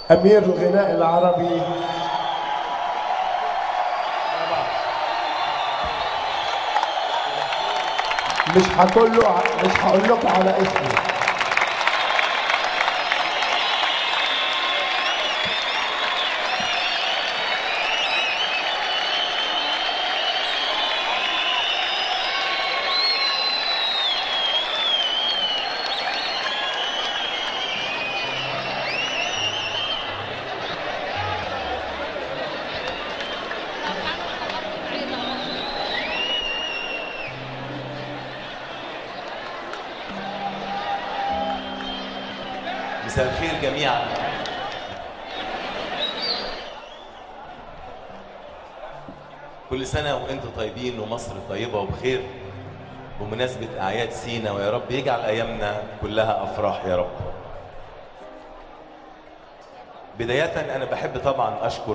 أمير الغناء العربي مش هقول له مش هقول لكم على اسمه مساء الخير جميعا كل سنة وانتم طيبين ومصر طيبة وبخير بمناسبة أعياد سينا ويا رب يجعل أيامنا كلها أفراح يا رب بداية أنا بحب طبعا أشكر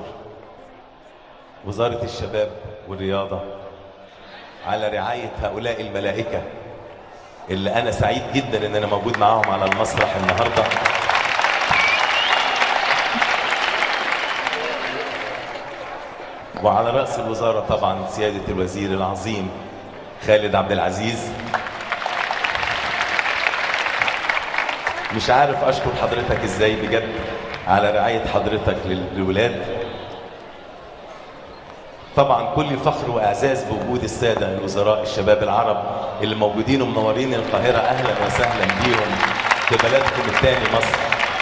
وزارة الشباب والرياضة على رعاية هؤلاء الملائكة اللي أنا سعيد جدا إن أنا موجود معاهم على المسرح النهارده وعلى رأس الوزارة طبعا سيادة الوزير العظيم خالد عبد العزيز مش عارف أشكر حضرتك إزاي بجد على رعاية حضرتك لل- للولاد طبعا كل فخر وإعزاز بوجود السادة الوزراء الشباب العرب اللي موجودين ومنورين القاهرة أهلا وسهلا بيهم في بلدكم الثاني مصر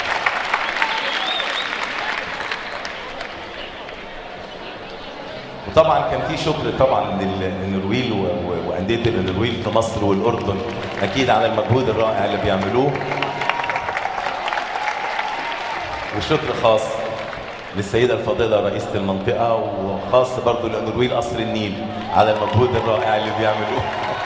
وطبعا كان في شكر طبعا للنرويل و- و- وانديه النرويل في مصر والاردن اكيد على المجهود الرائع اللي بيعملوه وشكر خاص للسيده الفاضله رئيسه المنطقه وخاص برضه للنرويل قصر النيل على المجهود الرائع اللي بيعملوه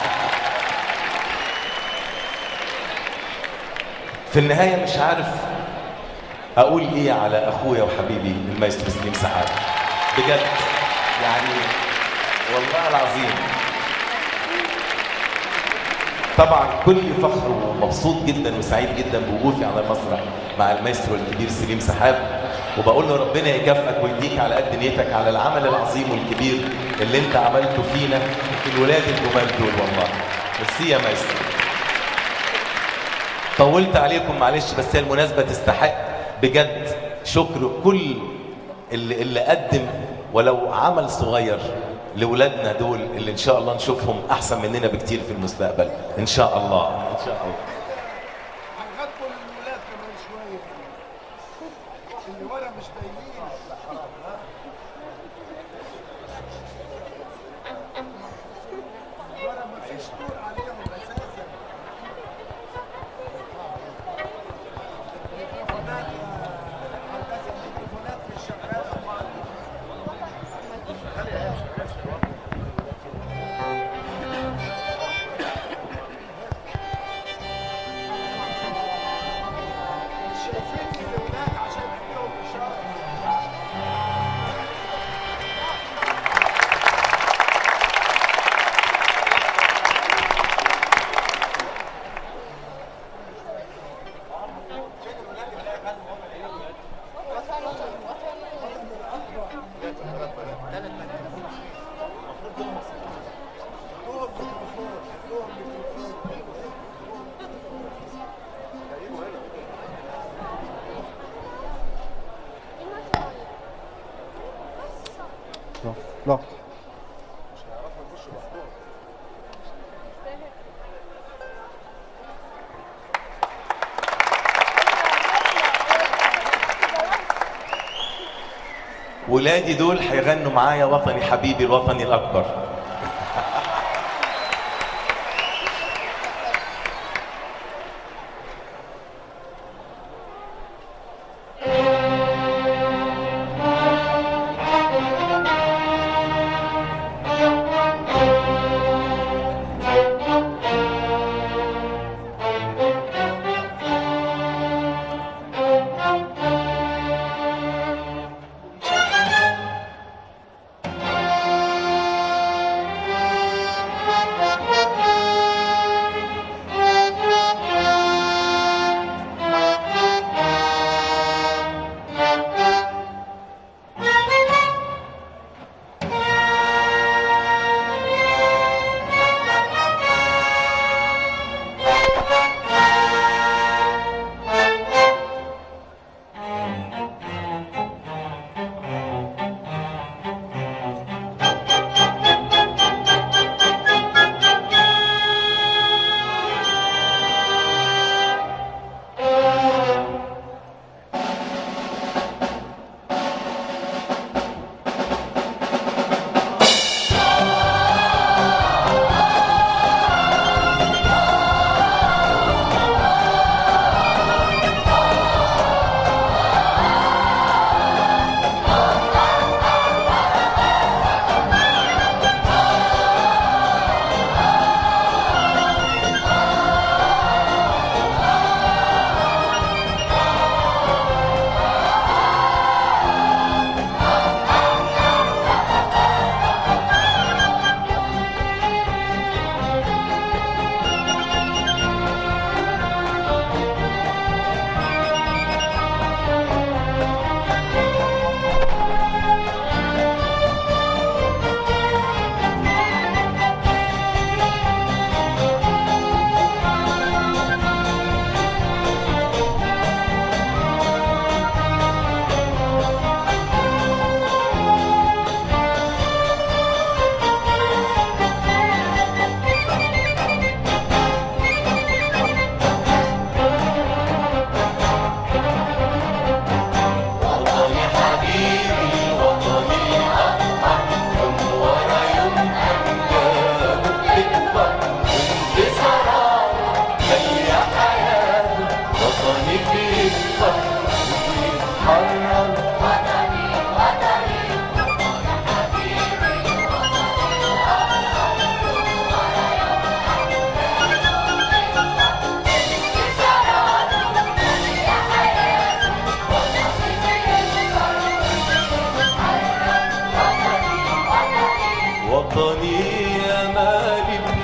في النهايه مش عارف اقول ايه على اخويا وحبيبي المايسترو سليم سحاب بجد يعني والله العظيم طبعا كل فخر ومبسوط جدا وسعيد جدا بوقوفي على المسرح مع المايسترو الكبير سليم سحاب وبقول له ربنا يكافئك ويديك على قد نيتك على العمل العظيم والكبير اللي انت عملته فينا وفي الولاد الجمال دول والله ميرسي يا مايسترو طولت عليكم معلش بس هي المناسبة تستحق بجد شكر كل اللي, اللي قدم ولو عمل صغير لولادنا دول اللي ان شاء الله نشوفهم احسن مننا بكتير في المستقبل ان شاء الله ان شاء الله هنغطوا الولاد كمان شويه اللي ورا مش باينين ورا ما فيش نور عليهم اساسا ميكروفونات يا هندسه ميكروفونات مش شغاله مش شايفين الولاد عشان نديهم اشاره لا ولادي دول هيغنوا معايا وطني حبيبي الوطني الاكبر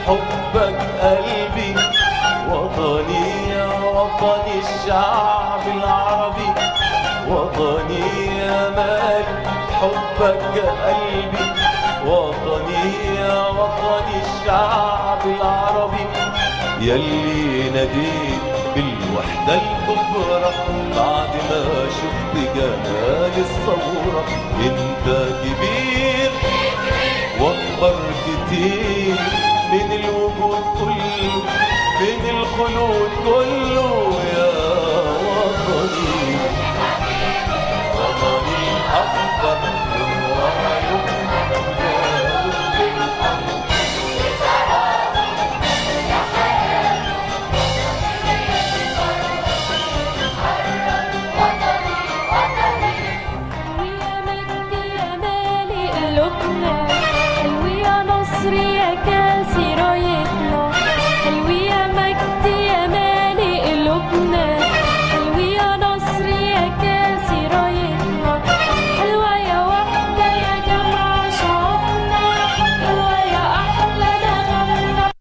حبك قلبي وطني يا وطني الشعب العربي وطني يا مال حبك قلبي وطني يا وطني الشعب العربي يلي ناديت بالوحدة الكبرى بعد ما شفت جمال الثورة انت كبير واكبر كتير من الوجود كله من الخلود كله يا وطني وطني اكبر من رايك ويا مجدي يا مالي قلوبنا حلوي يا نصر يا كاسي رايتنا حلوي يا مجدي يا مالي قلوبنا حلوي يا نصر يا كاسي رايتنا حلوة يا وحدة يا جمع شعوبنا حلوة يا أحلى نغمة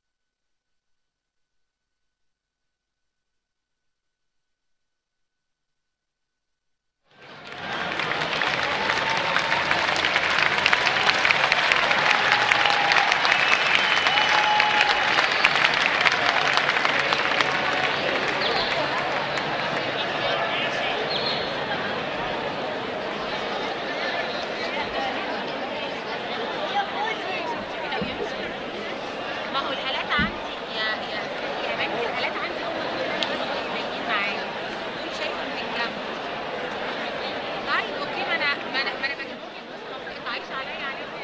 ما هو الآلات عندي يا يا يا بنتي الآلات عندي هم دول انا بس اللي جايين معايا دول شايفه من الجنب طيب اوكي ما انا ما انا ما انا بجيبهم لك بس ما بتقطعيش عليا عليهم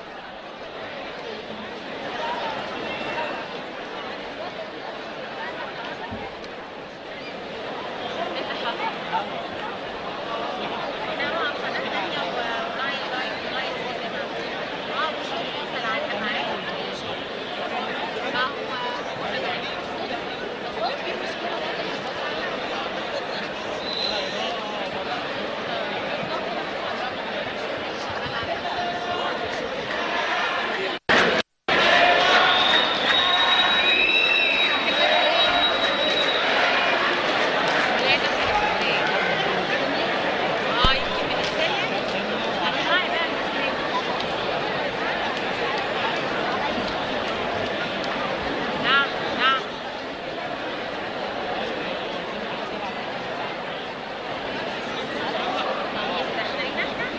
ايه اللي حصل؟ انا مع قناه ثانيه ولايف لايف لايف سينما اه مش فاصل عنها معايا ما هو انا بعمل صوت الصوت فيه مشكله لازم اه يمكن من السلم هتطلعي بقى من السلم نعم نعم داخلين احنا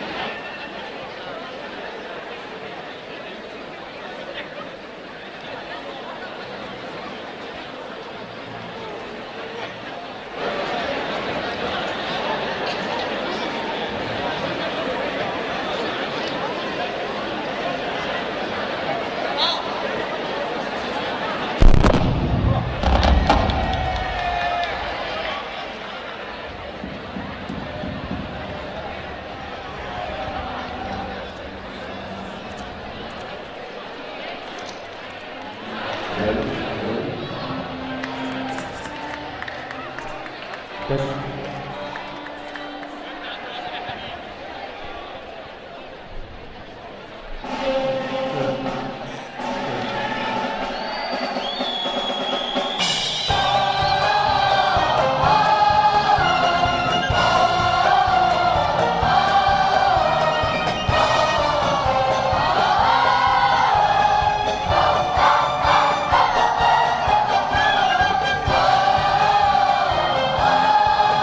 يا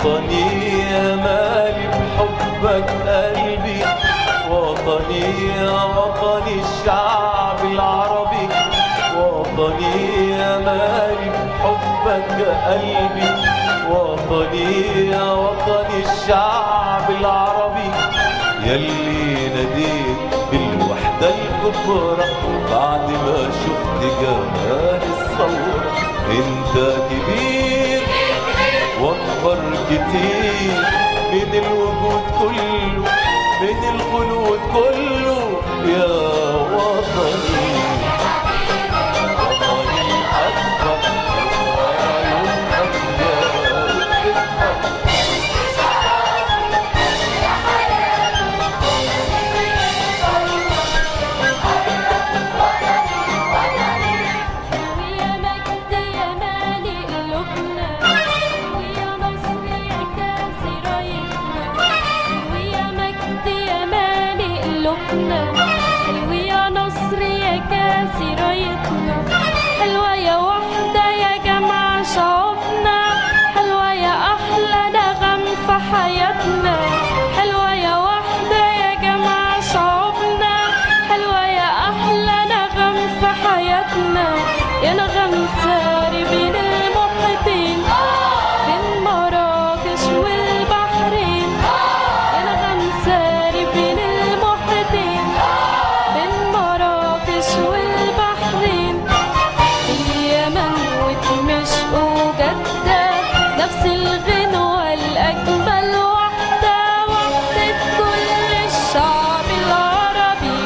وطني يا مالي بحبك قلبي وطني يا وطني الشعب العربي وطني يا مالي بحبك قلبي وطني يا وطني الشعب العربي يلي ناديت بالوحدة الكبرى بعد ما شفت جمال الثورة انت كبير واكبر كتير من الوجود كله من الخلود كله يا وطني وطني اكبر وعيون أبيض ويا مجد يا مالي قلوبنا ويا نصر يا كاسي رايتنا ويا مجد يا مالي قلوبنا ويا نصر يا كاسي رايتنا حلوة يا وحدة يا جمع شعوبنا حلوة يا أحلى نغم في حياتنا حلوة يا وحدة يا جمع شعوبنا حلوة يا أحلى نغم في حياتنا يا نغم ساري بين المحيطين بين مراكش والبحرين يا نغم ساري بين المحيطين بين مراكش والبحرين اليمن ودمشق وجدة نفس الغنوة الأجمل وحدة وحدة كل الشعب العربي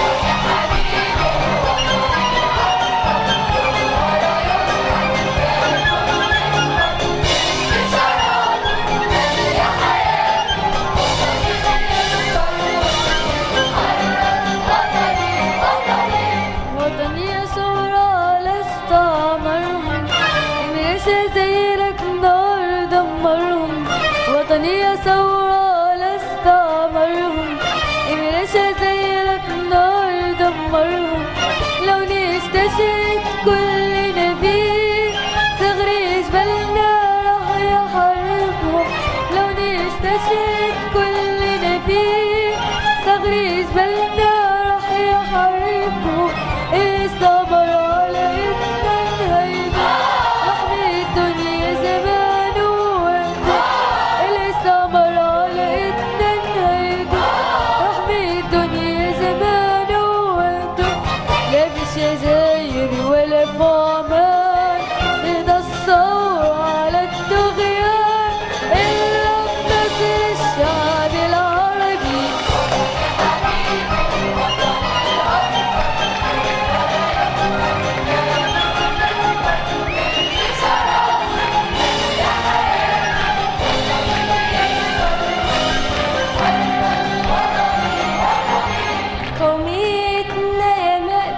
وطني ثورة لست أمرهم إمرس زيك نار دمرهم وطني ثورة لست أمرهم إمرس زيك نار دمرهم لو نستشهد كلنا فيه صغري جبلنا راح يحرقهم لو نستشهد كلنا فيه صغري جبلنا راح يحرقهم استمر على إننا هيدا رحمة الدنيا زمان ووقت الاستمر على إننا هيدا رحمة الدنيا زمان ووقت لا بشجاير ولا في عمان رضا الثورة على الطغيان إلا بنصر الشعب العربي قوميتنا يا مجد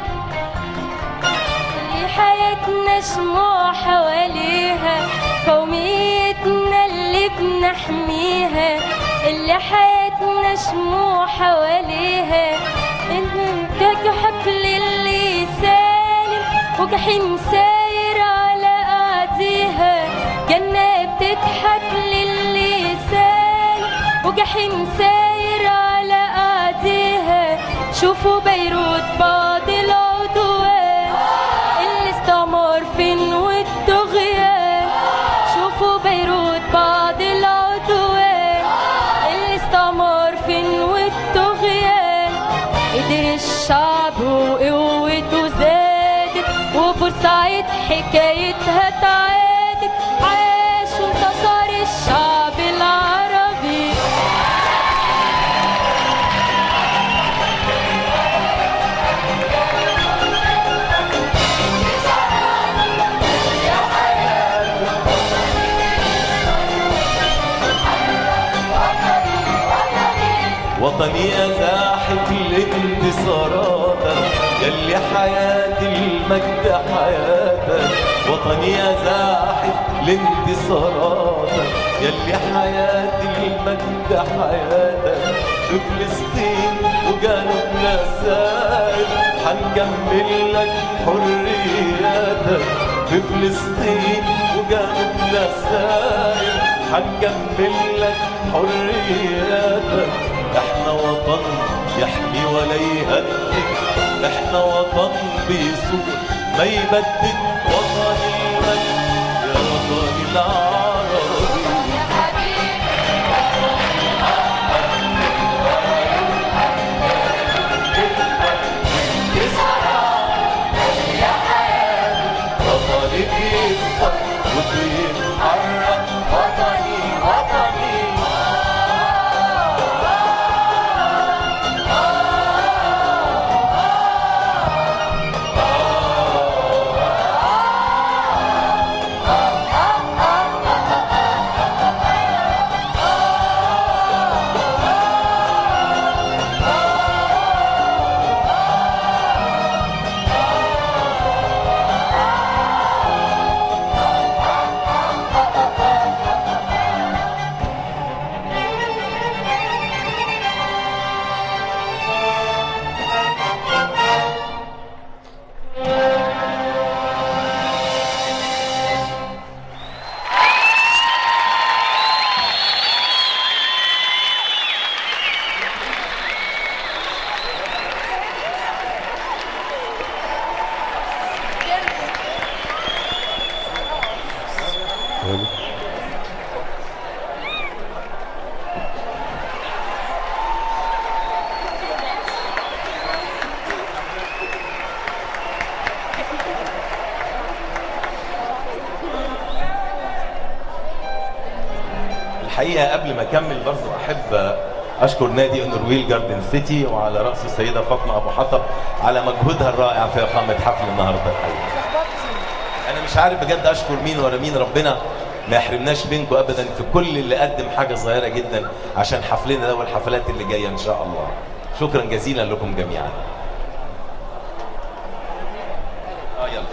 اللي حياتنا شموع حواليها قوميتنا اللي بنحميها اللي حياتنا شموع حواليها الكاك حقل اللي سالم وجحيم ساير على قاعديها جنة بتضحك للي سالم وجحيم ساير على قاعديها شوفوا بيروت بعض العدوان اللي استعمار فين والطغيان شوفوا بيروت بعض العدوان اللي استعمار فين والطغيان قدر الشعب وقوته زادت وبورسعيد حكايتها اتعادت عاش وانتصر الشعب العربي وطني يا زاحف الانتصاراتك يلي حياتي المجد حياتك وطني يا زاحف لانتصاراتك يلي حياتي المجد حياتك في فلسطين وجنوبنا السائر حنكمل لك حرياتك في فلسطين وجنوبنا السائر هنكمل لك حرياتك احنا وطن يحمي ولا يهدد احنا وطن بيسوق ما يبدد وطن المجد يا وطن العربي وطني بيكبر وبيتحرك وطني وطني الحقيقه قبل ما اكمل برضو احب اشكر نادي انرويل جاردن سيتي وعلى راس السيده فاطمه ابو حطب على مجهودها الرائع في اقامه حفل النهارده الحقيقه انا مش عارف بجد اشكر مين ولا مين ربنا ما يحرمناش منكم ابدا في كل اللي قدم حاجه صغيره جدا عشان حفلنا ده والحفلات اللي جايه ان شاء الله شكرا جزيلا لكم جميعا اه يلا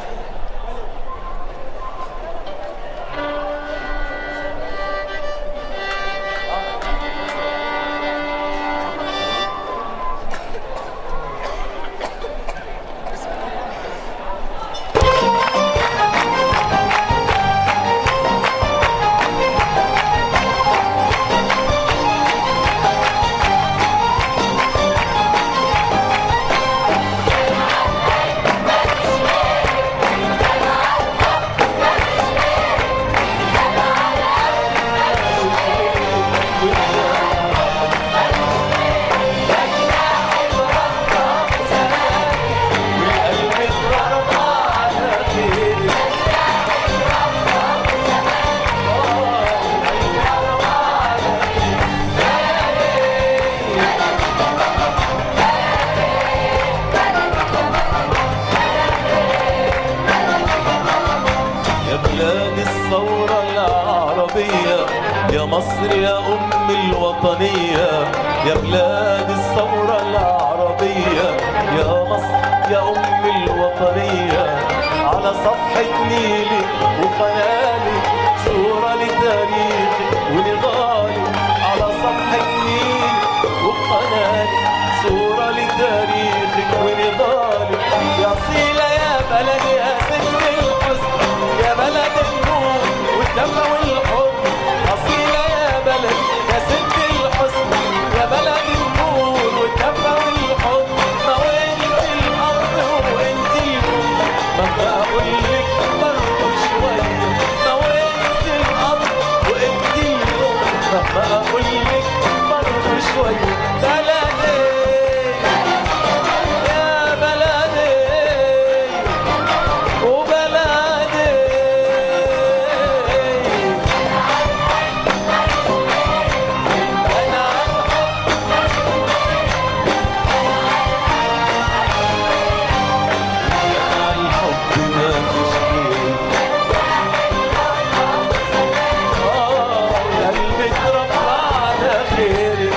يا بلاد الثورة العربية يا مصر يا أم الوطنية يا بلاد الثورة العربية يا مصر يا أم الوطنية على صفحة نيلي وقنالي صورة لتاريخي ونضالي على صفحة نيلي وقنالي صورة لتاريخك ونضالي يا صيلة يا بلد يا ست الحسن يا بلد النور والدم والحب أصيلة يا بلد يا ست الحسن يا بلد النور والدم والحب ما وانت الأرض وانت الأم ما بقول لك برضه شوية ما وانت الأرض وانت الأم ما بقول لك برضه شوية بلدي يا بلدي وبلدي أنا عن الحب ما تشكي آه قلبي اتربى على خيرك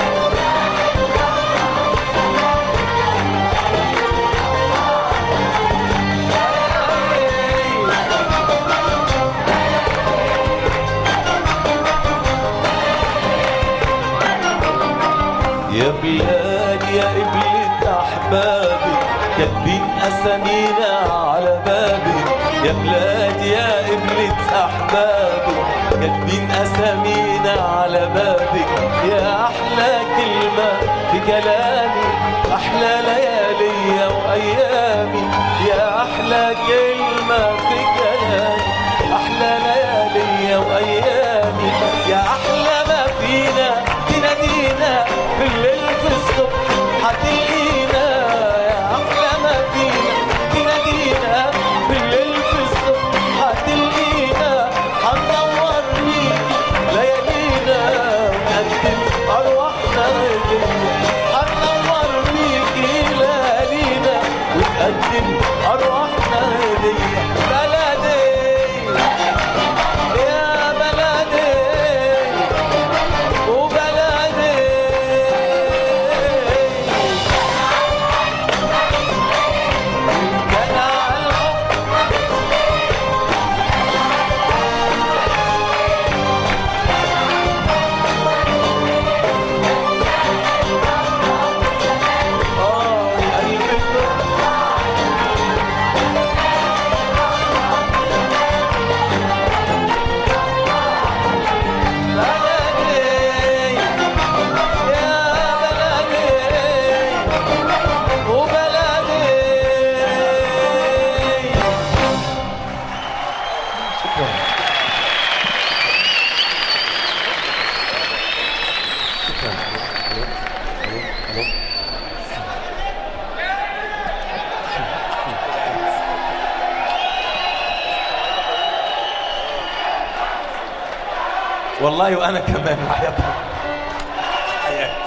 يا بلاد يا قبلة أحبابي كاتبين أسامينا على بابي يا بلاد يا قبلة أحبابي كاتبين أسامينا على بابك يا أحلى كلمة في كلامي أحلى ليالي وأيامي يا أحلى كلمة في كلامي أحلى ليالي وأيامي يا أحلى ما فينا تنادينا في الليل في الصبح هتلاقينا يا أحلى ما فينا تنادينا في الليل في الصبح هتلاقينا هننور بيك ليالينا ونقدم أرواحنا ليك هننور بيك ليالينا ونقدم أرواحنا ليك بلدي يا بلدي وبلدي كان على الحب آه قلبك بلدي يا بلدي وبلدي والله وانا كمان حياة حياة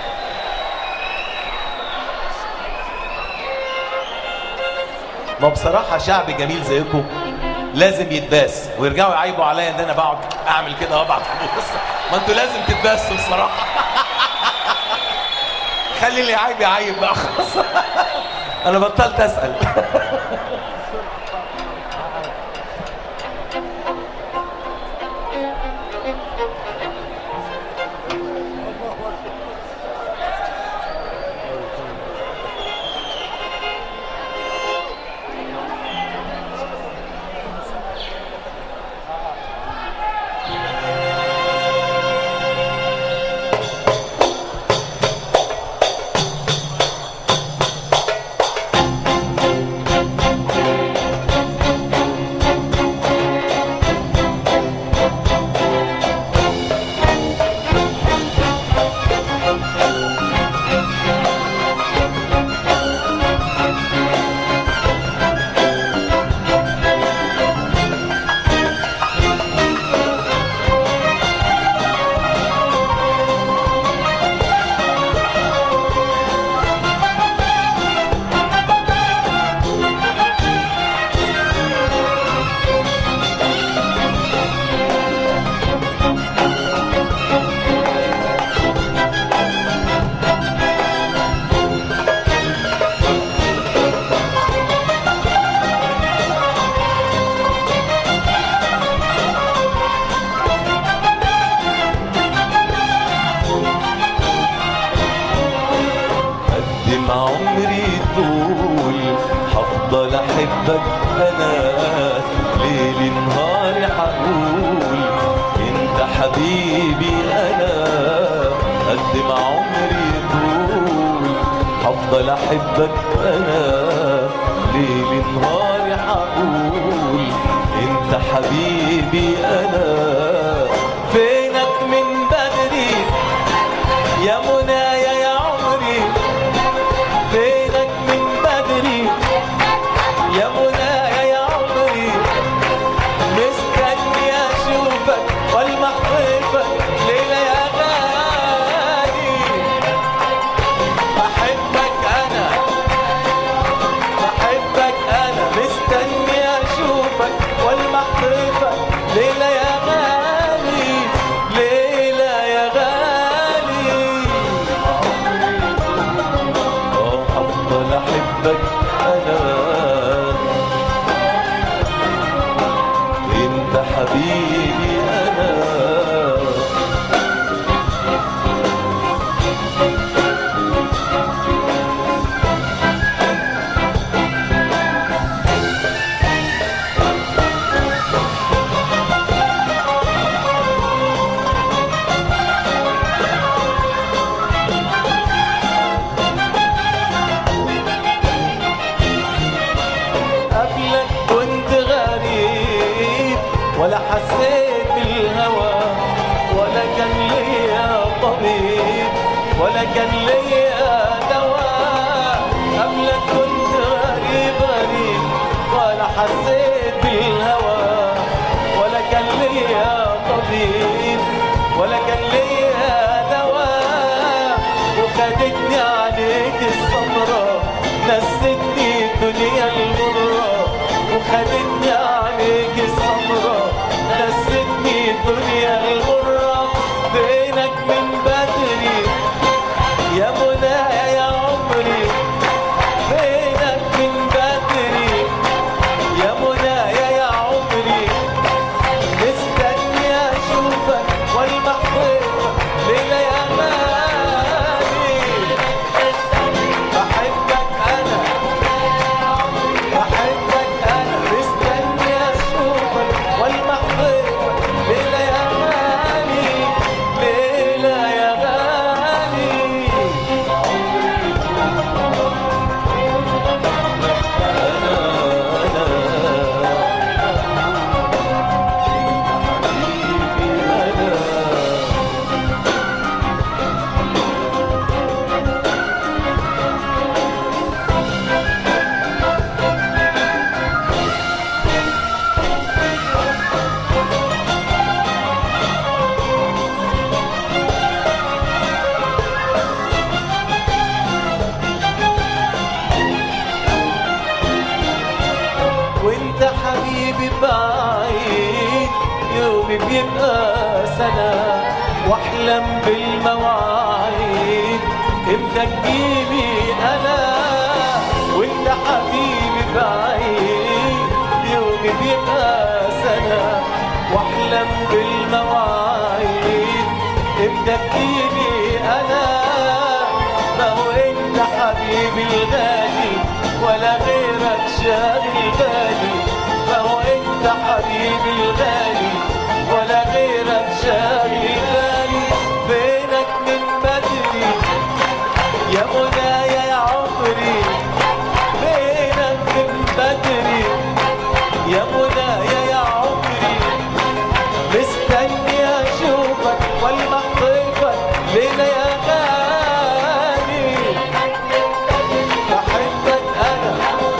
ما بصراحة شعب جميل زيكم لازم يتباس ويرجعوا يعيبوا عليا ان انا بقعد اعمل كده وابعت فلوس ما انتوا لازم تتباسوا بصراحة خلي اللي يعيب يعيب بقى خلاص انا بطلت اسال قد ما عمري طول هفضل احبك انا ليل نهار هقول انت حبيبي انا قد ما عمري طول هفضل احبك انا ليل نهار هقول انت حبيبي انا فينك من بدري يا منايا يا عمري فينك من بدري يا منايا يا عمري مستني اشوفك والمح طيفك ليلة يا غالي بحبك انا بحبك انا مستني اشوفك والمح طيفك ليلة يا غالي ليلة يا غالي اه افضل احبك انا انت حبيبي انا طبيب ولا كان ليا دواء قبلك كنت غريب غريب ولا حسيت بالهوى ولا كان ليا طبيب ولا كان ليا دواء وخدتني عليك السمرة نستني الدنيا المرة وخدتني عليك السمرة نستني الدنيا المرة بينك من بدري يا منى يا عمري بينك من بدري يا منى يا عمري مستني اشوفك والمحبوب ليلة يا غالي بحبك انا بحبك انا مستني اشوفك والمحبوب ليلة يا غالي ليلة يا غالي وانت حبيبي بعيد يومي بيبقى سنة واحلم بالمواعيد امتى تجيلي انا وانت حبيبي بعيد يومي بيبقى سنة واحلم بالمواعيد امتى تجيلي انا ما هو انت حبيبي الغالي ولا غيرك شاغل بالي ما هو انت حبيبي الغالي ولا غيرك شاغل بالي بينك من بدري يا منايا يا عمري بينك من بدري يا منايا يا عمري مستني اشوفك والمحبوبك ليلة يا غالي بحبك انا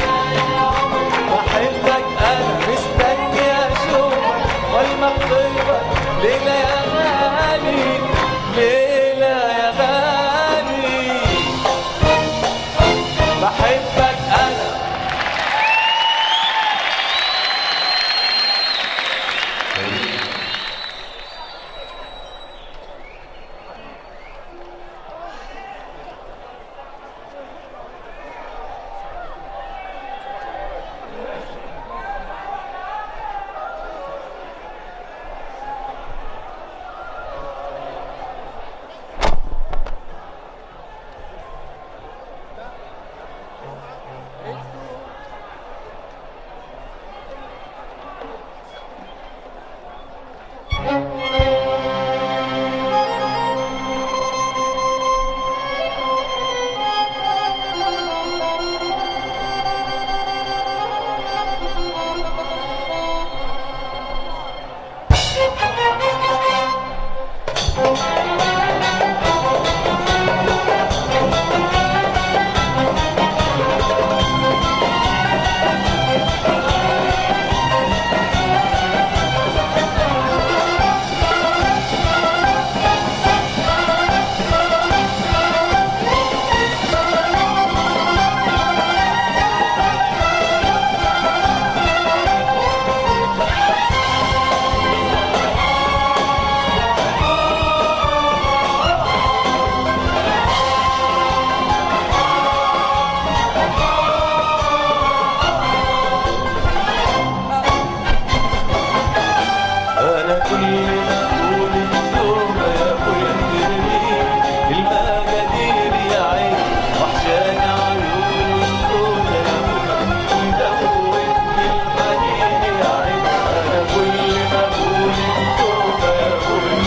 بحبك انا مستني اشوفك والمحبوبك ليلة يا غالي ليلة يا غالي بحبك انا انا كل ما اقول التوبه يا ابويا ترمي المجادير يا عين وحشاني عيون السودا يا ابويا دوبني الحنين يا عين انا كل ما اقول التوبه يا ابويا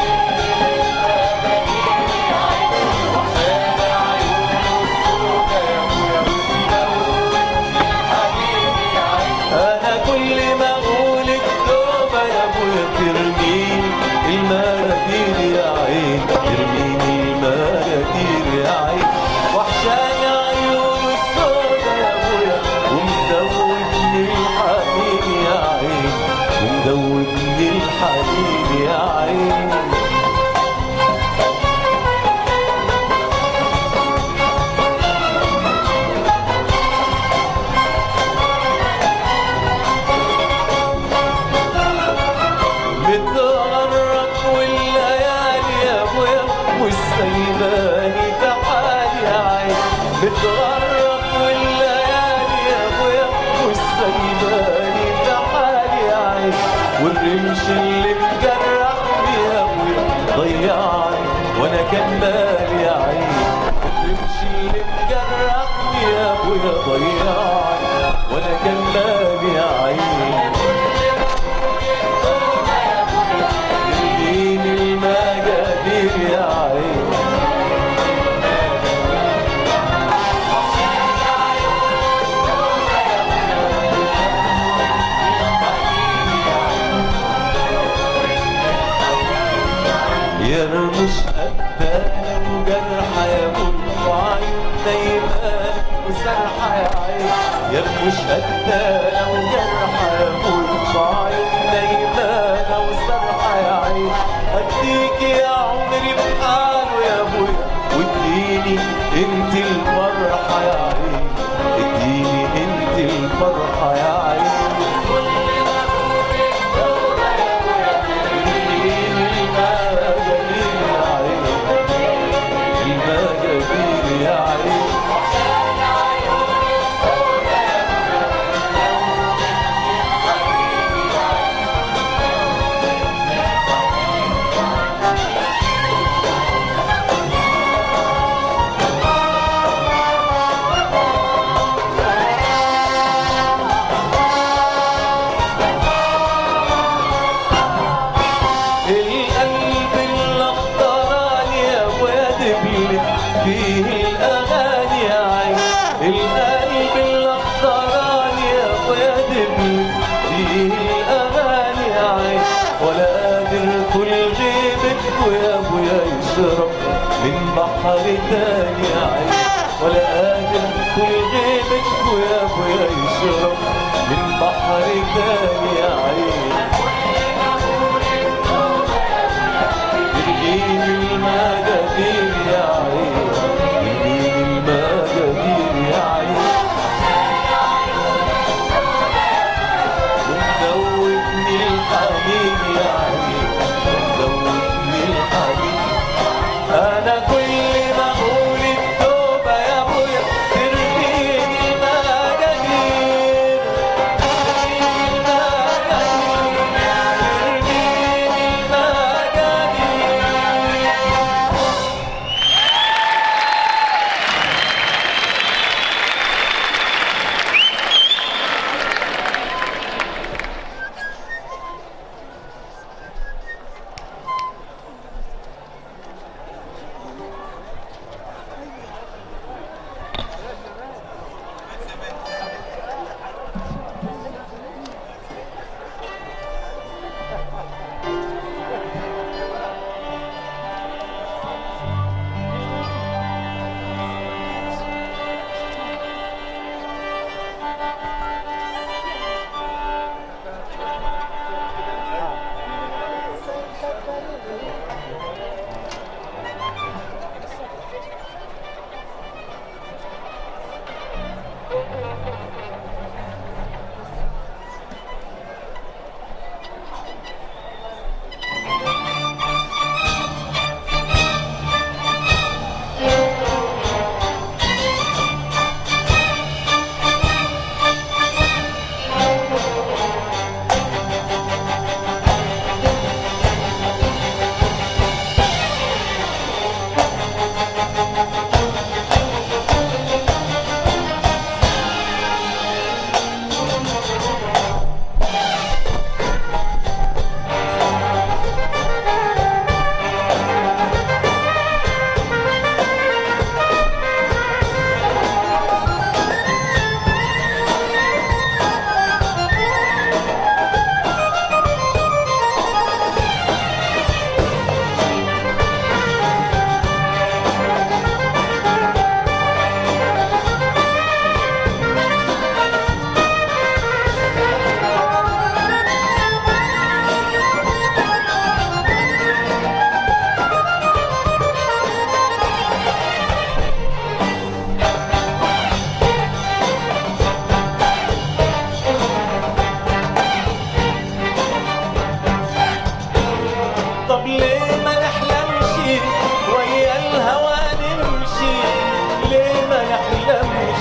وحشاني عيون السودا يا ابويا دوبني الحنين يا عين انا كل ما اقول التوبه يا ابويا ترمي المناديل يا عين ترمي يرمش اللي مجرحني يا ابويا ضيعني وانا كان بالي عيني يرمش اللي مجرحني يا ابويا ضيعني وانا كان بالي عيني يديني المجادير يا عيني يرمش قتالة وجرحة يا بنت وعين دايما وسرحة يا عين يرمش قتالة وجرحة يا بنت وعين دايما وسرحة يا عين اديك يا عمري بحاله يا ابويا واديني انت الفرحة يا عين اديني انت الفرحة يا عين يا عين القلب الاخضراني يا واد بلد فيه الاغاني يا عين القلب الاخضراني يا واد بلد فيه الاغاني يا عين ولا قادر كل غيبك ويا ابويا يشرب من بحر تاني يا عين ولا قادر كل غيبك ويا ابويا يشرب من بحر تاني يا عين يرجيني المجادير يا عين يرجيني المجادير يا عين ومدوبني الحنين يا عين مدوبني الحنين انا كل ما اقول التوبه يا ابويا ترجيني المجادير ترجيني المجادير ترجيني المجادير طب ليه ما نحلمش ويا الهوى نمشي ليه ما نحلمش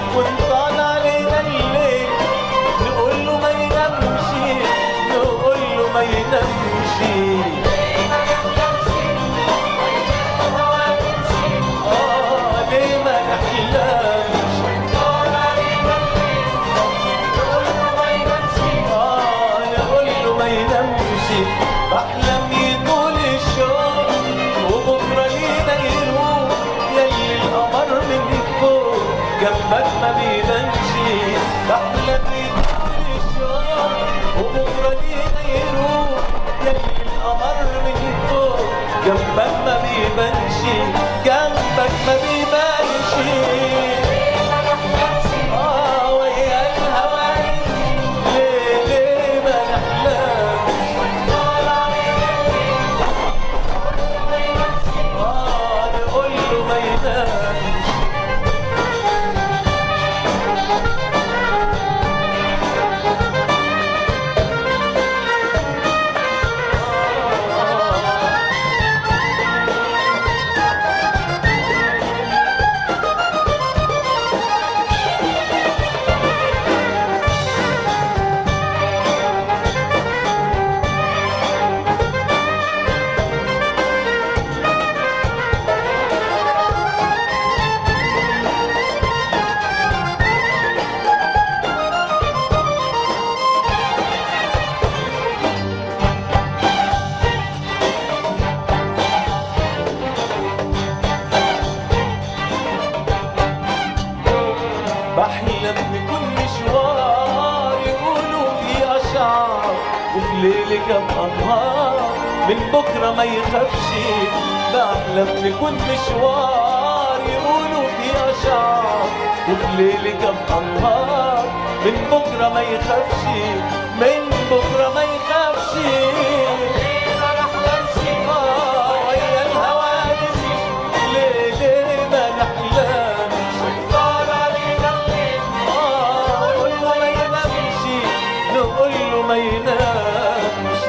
ونطال علينا الليل نقول له ما ينامش نقول له ما ينامش جنبك ما بيبانش جنبك ما بيبانش اه ويا الهوى ليه ليه ما نحلمش اه نقول له ما ينامش بحلم بكل مشوار يقولوا فيه أشعار وفي ليل كم أنهار من بكرة ما يخافش بحلم بكل مشوار يقولوا فيه أشعار وفي ليل كم أنهار من بكرة ما يخافش من بكرة ما يخافش آه، ويا الهوى نمشي ليه ليه ما نحلمش آه، نقول له ما ينامش نقول له ما ينامش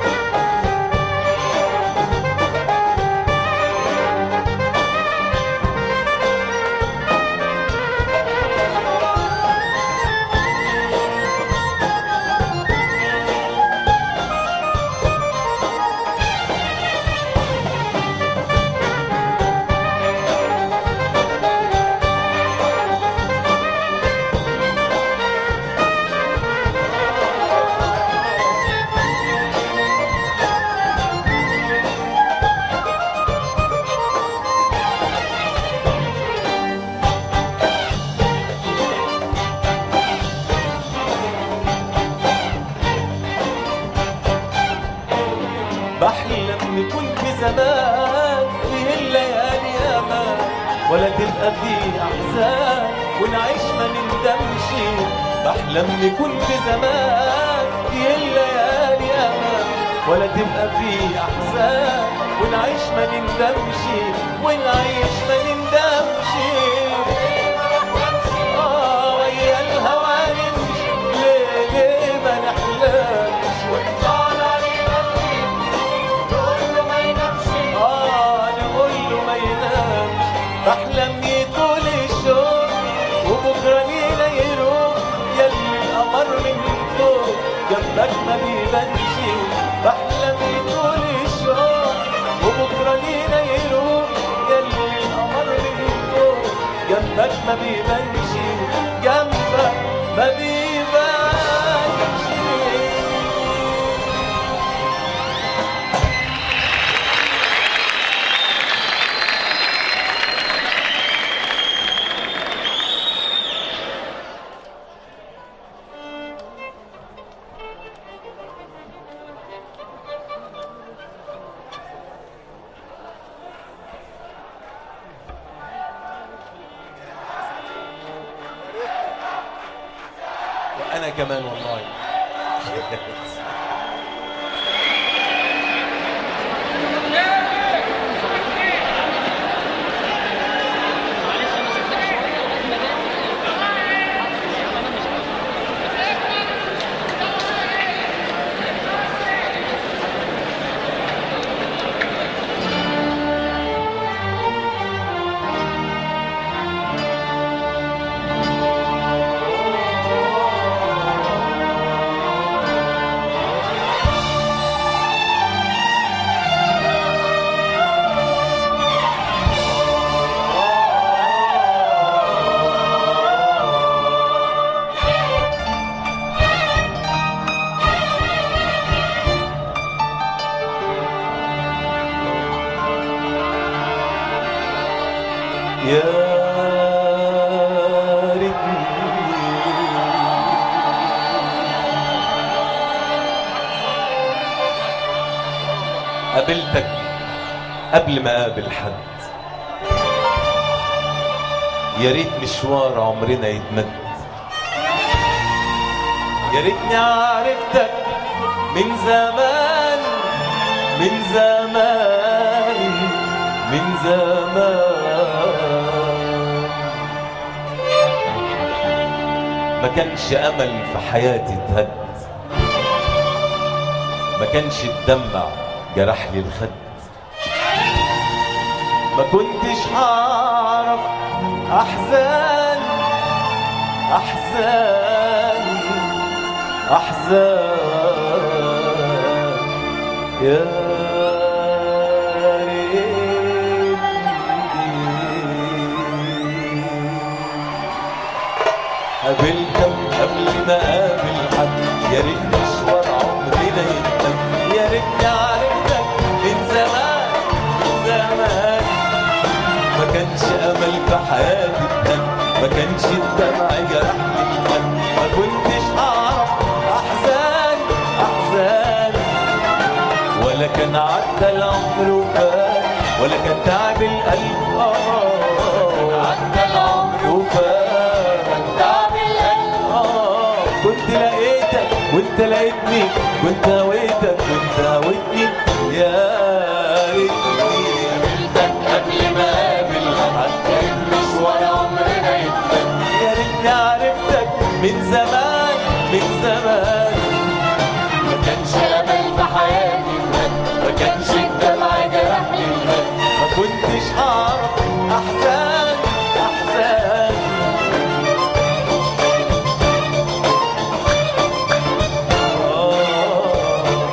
بحلم نكون في زمان فيه الليالي امان ولا تبقى فيه احزان ونعيش ما نندمش بحلم نكون في زمان فيه الليالي امان ولا تبقى فيه احزان ونعيش ما نندمش ونعيش ما نندمش آه ويا الهوى نمشي ليه ليه ما نحلمش آه نقول له ما ينامش بحلم يطول الشوق وبكرة ليلة يروح يلي القمر من فوق جنبك ما بيبانش بحلم يطول الشوق وبكرة ليلة يروح يلي القمر من فوق جنبك ما بيبانش جنبك ما بيبانش وانا كمان والله يا ريتني قابلتك قبل ما اقابل حد يا ريت مشوار عمرنا يتمد يا ريتني عرفتك من زمان من زمان من زمان ما كانش امل في حياتي اتهد ما كانش الدمع جرح لي الخد ما كنتش هعرف احزان احزان احزان يا ريتني قابلتك قبل ما اقابل حد يا ريت مشوار عمرنا يتم يا ريتني عرفتك من زمان من زمان ما كانش امل في حياتي اتهم ما كانش الدمع جرح لي الخد ما كنتش هعرف احزان احزان ولا كان عدى العمر وفات ولا كان تعب القلب اه عدى العمر وفات تعب القلب اه كنت لقيتك وانت لقيتني كنت هويتك وانت هويتني يا ريتني قابلتك قبل ما اقابل حد مشوار عمرنا يتفك يا ريتني عرفتك من زمان من زمان ما كانش امل في حياتي فات ما كانش الدمع جرح لي الخد ما كنتش هعرف احزان احزان آه.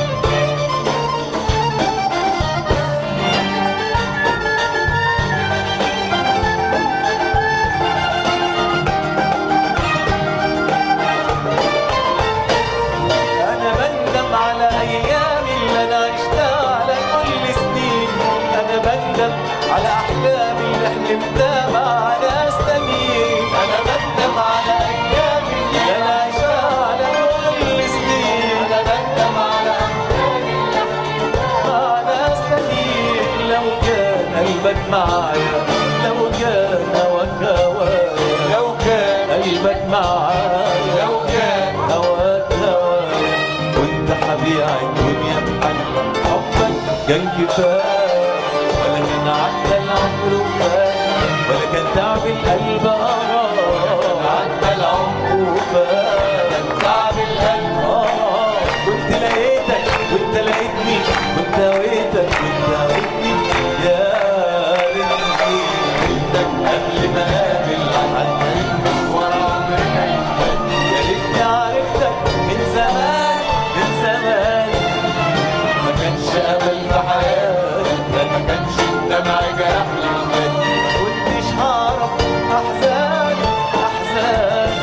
أنا بندم على أيام اللي أنا عشتها على كل سنين أنا بندم على أحلام اللي حلمتها مع ناس تانيين أنا بندم على أيام اللي أنا عشتها على كل سنين أنا بندم على أحلام اللي حلمتها مع ناس تانيين لو كان قلبك معايا لو كان هواك هوايا لو كان قلبك معايا لو كان هواك هوايا كنت حبيع الدنيا بحالها حبك كان كفايه ولا كان عدى العمر وفات ولا كان تعب القلب اه عدى العمر وفات تعب القلب اه كنت لقيتك وانت لقيتني كنت هويتك وانت هويتني يا ريتني قابلتك قبل ما اقابل حد مشوار عمرنا يتفات يا ريتني عرفتك من زمان من زمان ما كانش امل في حياتك ما كانش الدمع جرح لي الخد ما كنتش هعرف احزان احزان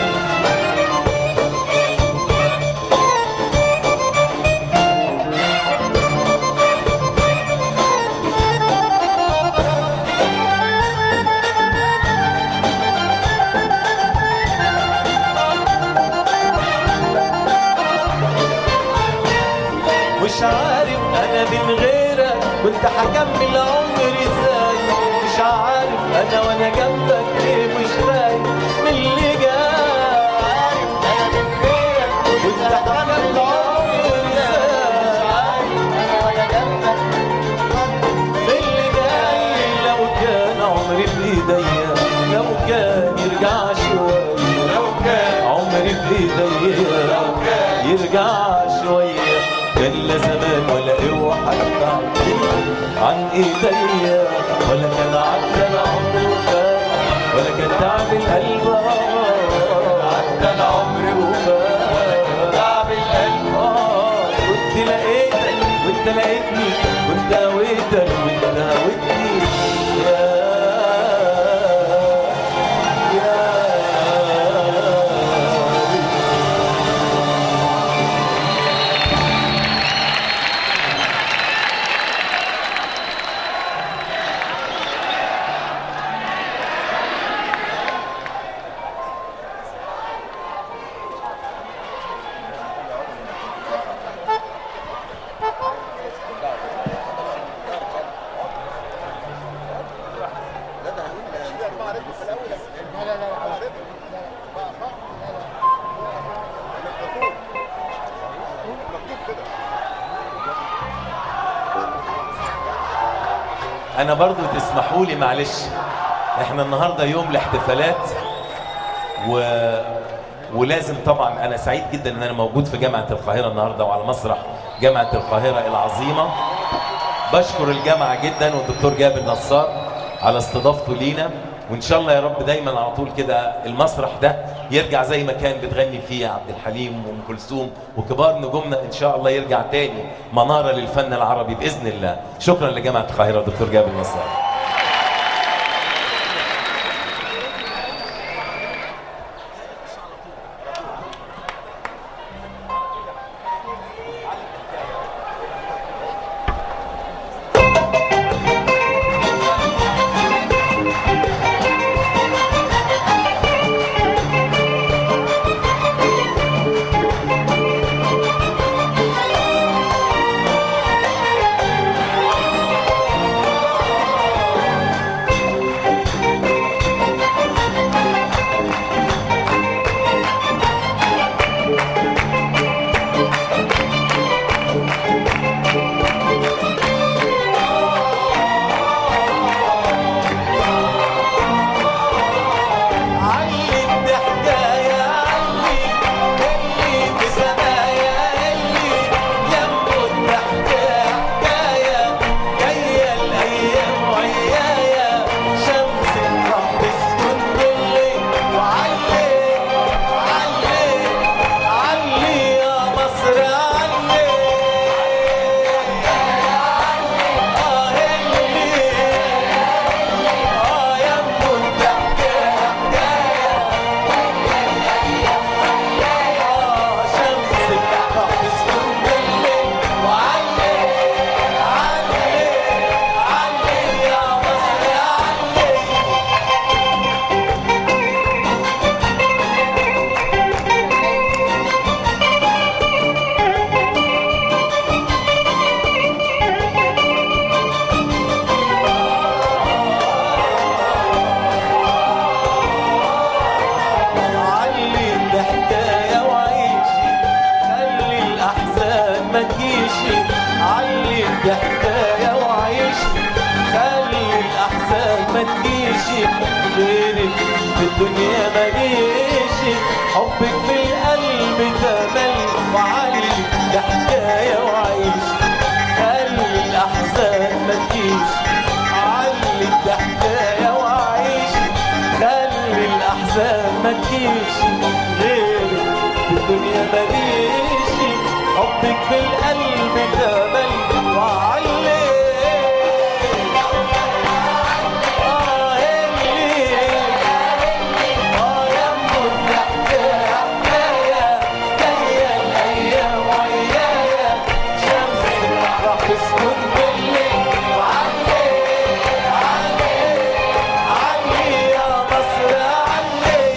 مش عارف انا من غيرك كنت هكمل عمري ازاي مش عارف انا وانا جنبك ليه مش خايف من اللي جاي عارف انا من غيرك كنت هكمل عمري ازاي مش عارف انا وانا جنبك من اللي جاي لو كان عمري بايديا لو كان يرجع شوية لو كان عمري بايديا لو كان يرجع شوية كان لا زمان ولا قوة حتى عن ايديا ولا كان عدى العمر وفات ولا كان تعب القلب آه، عدى العمر وفات تعب القلب آه، كنت لقيتك وانت لقيتني كنت هويتك وانت هويتني يا يا انا برضو تسمحوا لي معلش احنا النهارده يوم الاحتفالات و... ولازم طبعا انا سعيد جدا ان انا موجود في جامعه القاهره النهارده وعلى مسرح جامعه القاهره العظيمه بشكر الجامعه جدا والدكتور جابر نصار على استضافته لينا وان شاء الله يا رب دايما على طول كده المسرح ده يرجع زي ما كان بتغني فيه عبد الحليم وام كلثوم وكبار نجومنا ان شاء الله يرجع تاني مناره للفن العربي باذن الله شكرا لجامعه القاهره والدكتور جابر نصار علي الضحكاية علي اللي في سمايا اللي يمه الضحكة حكاية جاية الأيام ويايا شمس راح تسكن باللي وعلي علي علي يا مصر علي آه اللي آه يمه الضحكة آه شمس راح تسكن بالليل وعلي علي علي يا مصر علي علي الحكاية وعيشي خلي الأحزان ما تجيشي علي الحكاية وعيشي خلي الأحزان ما تجيشي غيرك في الدنيا ماليشي حبك في القلب تملي وعلي الحكاية وعيشي خلي الأحزان ما تجيشي علي الحكاية وعيشي خلي الأحزان ما تجيشي غيرك في الدنيا ماليشي حبك في القلب تملي وعلي آه اللي آه يمه الحكاية حكاية جاية الأيام ويايا شمس راح تسكن بالليل وعلي علي علي يا مصر علي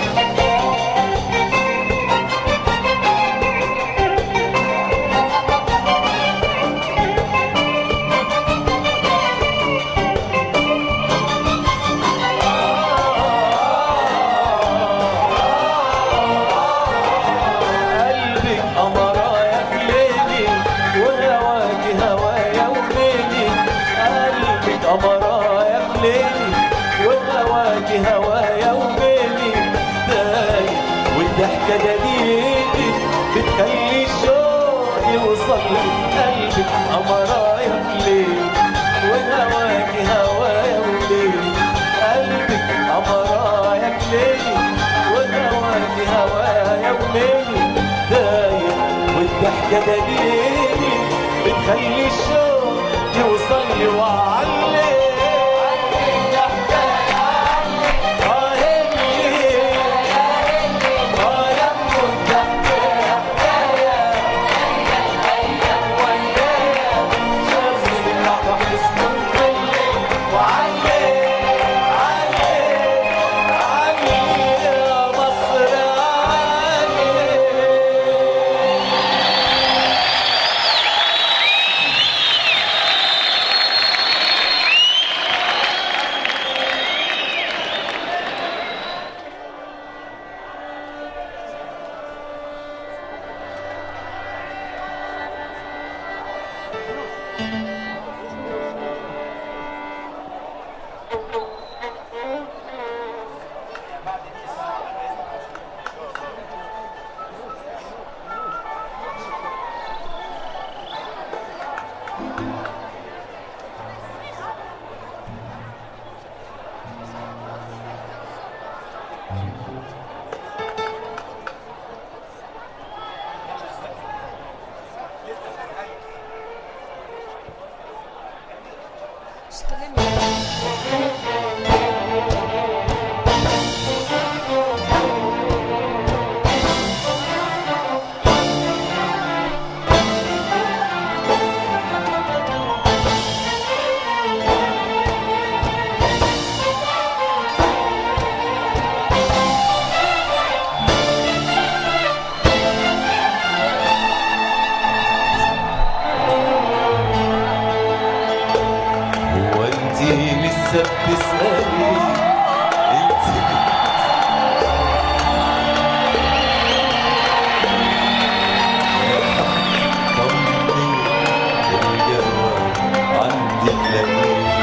قلبك قمرايا في ليلي وهواكي هوايا وبيلي قلبك قمرايا في ليلي وهواكي هوايا وبيلي دايم والضحكة دليلي بتخلي الشوق يوصل لي قلبك قمرايا في ليلي وهواكي هوايا وبيلي قلبك قمرايا في ليلي وهواكي هوايا وميلي دايم والضحكة دليلي بتخلي الشوق يوصل لي وعلي آه اللي آه يمه الضحكة حكاية شمس راح تسكن بالليل وعلي علي علي يا مصر علي هو انت لسه بتسألي انت طمني الجواب عندك لاقيه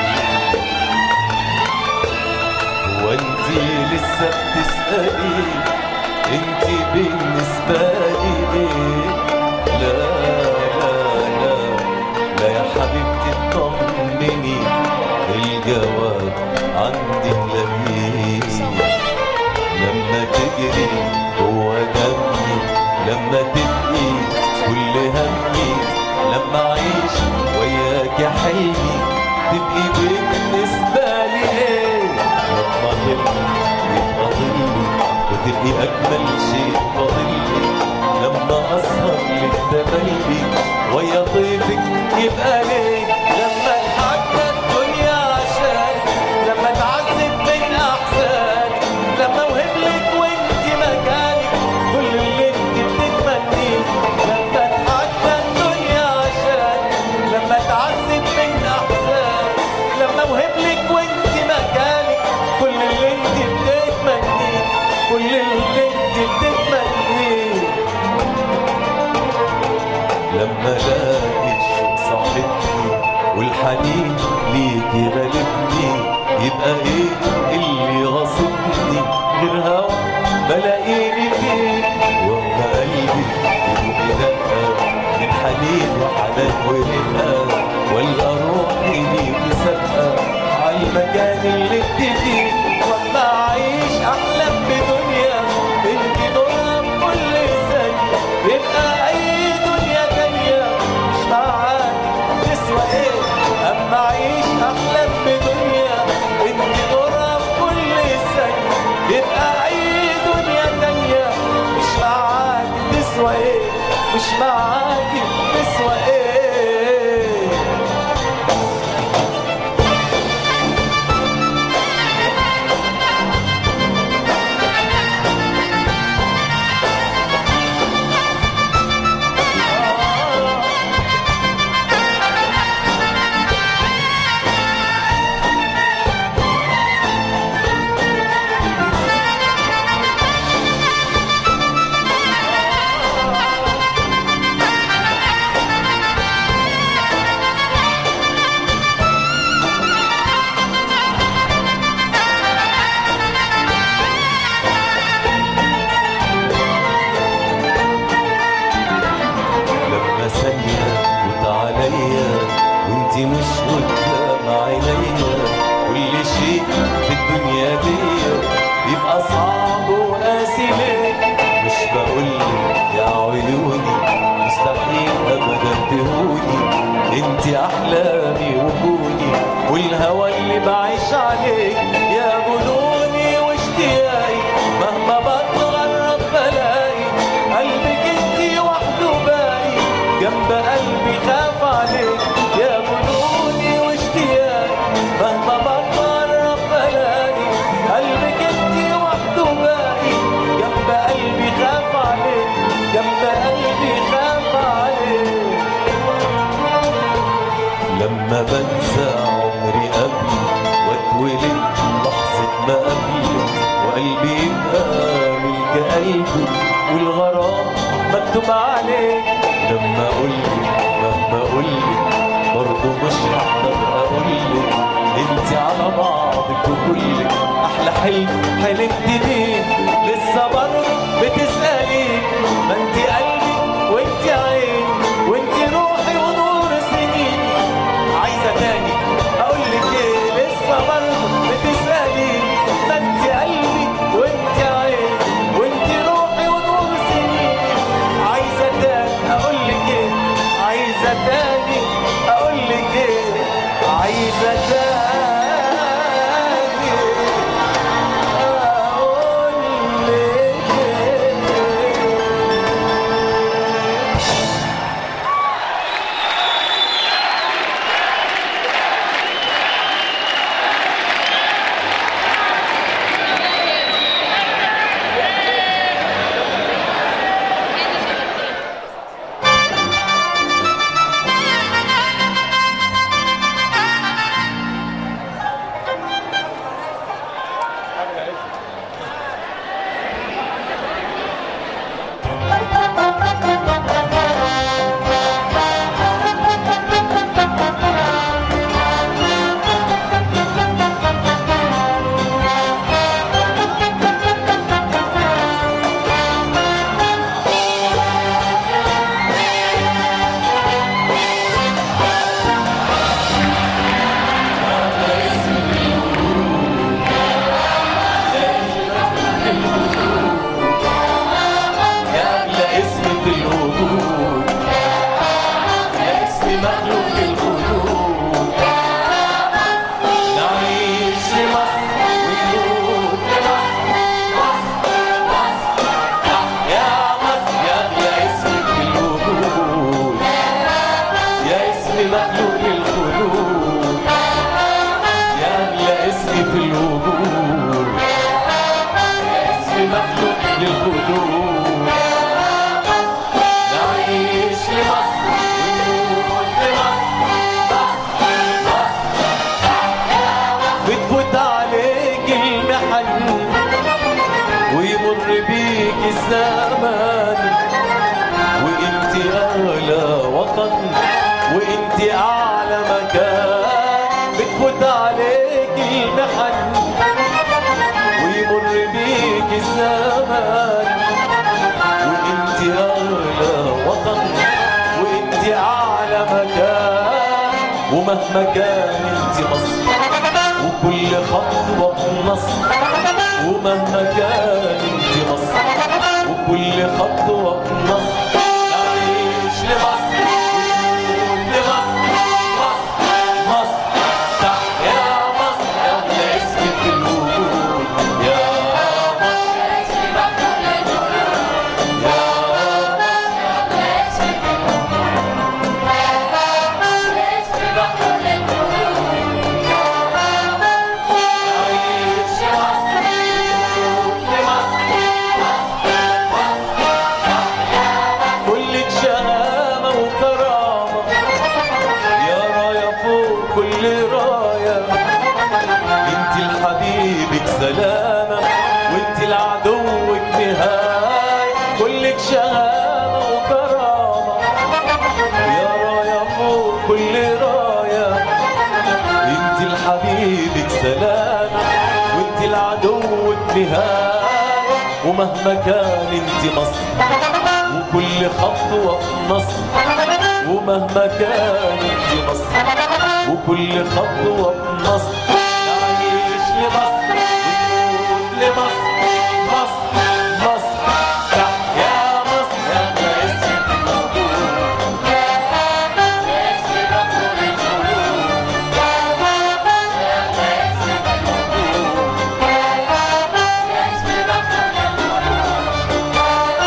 هو انت لسه بتسألي انت بالنسبة لي ايه لا لا لا لا يا حبيبتي اطمني الجواب عندك لاقيه لما تجري هو دمي لما تبقي كل همي لما اعيش وياك يا حلمي تبقي بالنسبة لي ايه لما ظلي يبقى ظلي وتبقي اجمل شيء فاضلي لما اسهر للتملي ويا ضيفك يبقى ليه لما اتحدى الدنيا عشان لما اتعذب من احزانك لما اوهب لك وانت مكانك كل اللي انت بتتمنيه لما اتحدى الدنيا عشان لما اتعذب من احزانك لما اوهب لك وانت مكانك كل اللي انت بتتمنيه كل اللي انت بتتمنيه لما الاقي الشوق صاحبني والحنين ليكي غالبني يبقى ايه اللي غاصبني غير هوا بلاقيني فيه واما قلبي يدق دقه من حنين وحنان ورقه ولا روحي ليكي سابقه عالمكان اللي انت فيه واما اعيش احلم بدنيا انت نورها بكل ثانيه يبقى اي دنيا تانية مش معاك تسوى ايه اما اعيش احلم بدنيا انت نورها بكل ثانيه يبقى اي دنيا تانية مش معاك تسوى ايه مش معاك تسوى ايه لما ثانية وتعاليا وانت مش قدام عينيا كل شيء في الدنيا دي يبقى صعب وقاسي ليه مش بقولك يا عيوني مستحيل ابدا تهوني انت احلامي وكوني والهوى اللي بعيش عليك يا جنوني واشتياقي مهما بتغرب بلاقي قلبك انت وحده باقي جنب قلبي خاف عليك يا جنوني واشتياقي مهما بتغرب بلاقي قلبك انت وحده باقي جنب قلبي خاف عليك جنب قلبي خاف عليك لما بنسى عمري قبلي واتولد لحظة ما قبلي وقلبي يبقى ملك قلبي والغرام مكتوب عليه لما اقولك مهما اقولك برضه مش هقدر اقولك انت على بعضك وكلك احلى حلم حلمت بيه لسه برضه بتسألي ما انت قلبي وانت عيني وانت روحي ونور سنين عايزه تاني اقول لك ايه لسه برضه بتسالي ما انت قلبي وانت عيني وانت روحي ونور سنين عايزه تاني اقول لك ايه عايزه تاني اقول لك ايه عايزة تاني أقول لك يا أغلى اسم في الوجود يا اسم مخلوق الخلود نعيش لمصر ونموت لمصر يا مصر يا أغلى اسم في الوجود يا اسم مخلوق الخلود يا أغلى اسم في الوجود يا اسم مخلوق للخلود نعيش لمصر ونموت لمصر بتفوت عليك المحن ويمر بيك الزمان وانت اغلى وطن وانت اعلى مكان بتفوت عليك المحن ويمر بيك الزمان وانت اغلى وطن وانت اعلى مكان ومهما كان انت مصر وكل خطوة بنصر ومهما كان انت مصر وكل خطوة بنصر نعيش لمصر ونموت لمصر مصر مصر تحيا مصر يا أغلى اسم في الوجود يا مصر يا عيش مصر كلك شهامة وكرامة يا راية فوق كل راية انت لحبيبك سلامة وانت لعدوك نهاية كلك شهامة وكرامة يا راية فوق كل راية انت لحبيبك سلامة وانت لعدوك نهاية ومهما كان انت مصر وكل خطوة بنصر ومهما كان انت مصر وكل خطوة بنصر نعيش لمصر ونموت لمصر مصر مصر تحيا مصر يا أغلى اسم في الوجود يا اسم مقبول القلوب يا أغلى اسم في الوجود يا اسم مقبول القلوب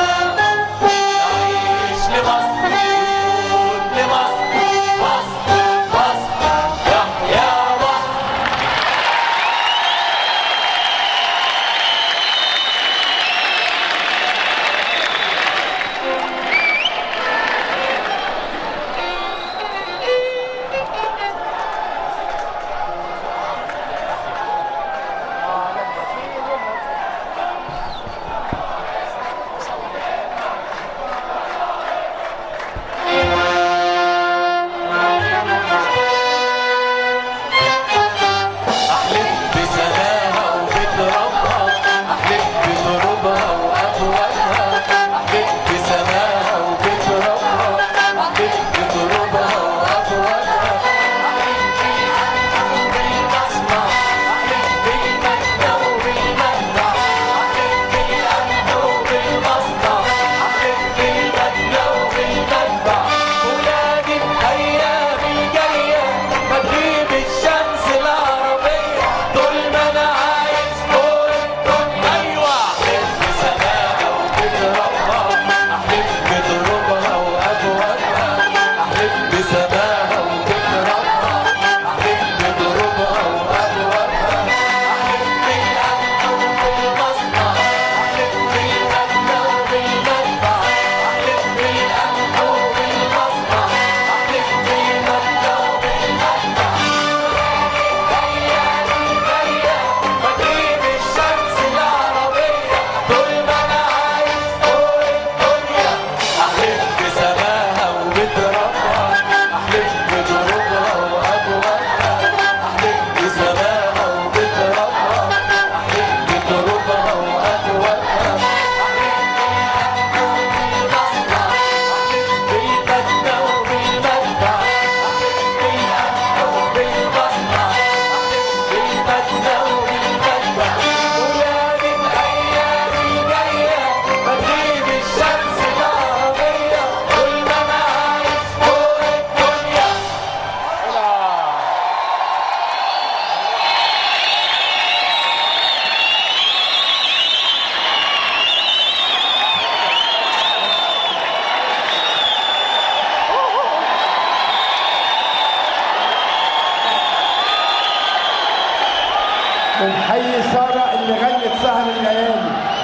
نعيش لمصر ونموت لمصر مصر مصر تحيا مصر بنحيي ساره اللي غنت سهر الليالي